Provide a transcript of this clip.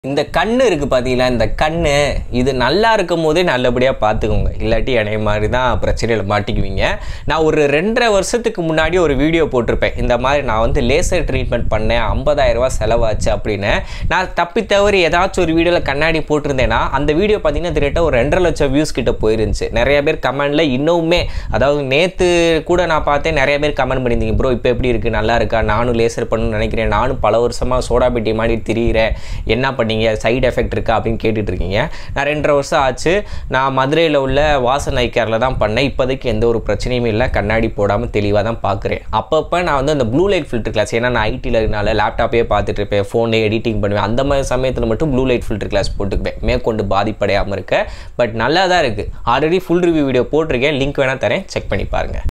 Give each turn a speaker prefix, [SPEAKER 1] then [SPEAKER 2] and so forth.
[SPEAKER 1] இந்த கண்ணு இருக்குது பார்த்தீங்களா இந்த கண்ணு இது நல்லா இருக்கும் போதே நல்லபடியாக பார்த்துக்கோங்க இல்லாட்டி என்னைய மாதிரி தான் பிரச்சனையில் மாட்டிக்குவீங்க நான் ஒரு ரெண்டரை வருஷத்துக்கு முன்னாடி ஒரு வீடியோ போட்டிருப்பேன் இந்த மாதிரி நான் வந்து லேசர் ட்ரீட்மெண்ட் பண்ணேன் 50000 ரூபாய் செலவாச்சு அப்படின்னு நான் தப்பி தவறி ஏதாச்சும் ஒரு வீடியோவில் கண்ணாடி போட்டிருந்தேன்னா அந்த வீடியோ பார்த்தீங்கன்னா திரட்ட ஒரு ரெண்டரை லட்சம் வியூஸ் கிட்ட போயிருந்துச்சு நிறைய பேர் கமெண்டில் இன்னுமே அதாவது நேற்று கூட நான் பார்த்தேன் நிறைய பேர் கமெண்ட் பண்ணியிருந்தீங்க ப்ரோ இப்போ எப்படி இருக்குது நல்லா இருக்கா நானும் லேசர் பண்ணணும்னு நினைக்கிறேன் நானும் பல வருஷமாக சோடா பெட்டி மாதிரி திரியிறேன் என்ன பண்ணீங்க சைடு எஃபெக்ட் இருக்கா அப்படின்னு கேட்டுட்டு இருக்கீங்க நான் ரெண்டரை வருஷம் ஆச்சு நான் மதுரையில் உள்ள வாசன் ஐக்கேரில் தான் பண்ணேன் இப்போதைக்கு எந்த ஒரு பிரச்சனையும் இல்லை கண்ணாடி போடாமல் தெளிவாக தான் பார்க்குறேன் அப்பப்போ நான் வந்து அந்த ப்ளூ லைட் ஃபில்டர் கிளாஸ் ஏன்னா நான் ஐடியில் இருக்கனால லேப்டாப்பே பார்த்துட்டு இருப்பேன் ஃபோனே எடிட்டிங் பண்ணுவேன் அந்த மாதிரி சமயத்தில் மட்டும் ப்ளூ லைட் ஃபில்டர் கிளாஸ் போட்டுக்குவேன் மேற்கொண்டு பாதிப்படையாமல் இருக்க பட் நல்லா தான் இருக்குது ஆல்ரெடி ஃபுல் ரிவ்யூ வீடியோ போட்டிருக்கேன் லிங்க் வேணால் தரேன் செக் பண்ணி பாருங்கள்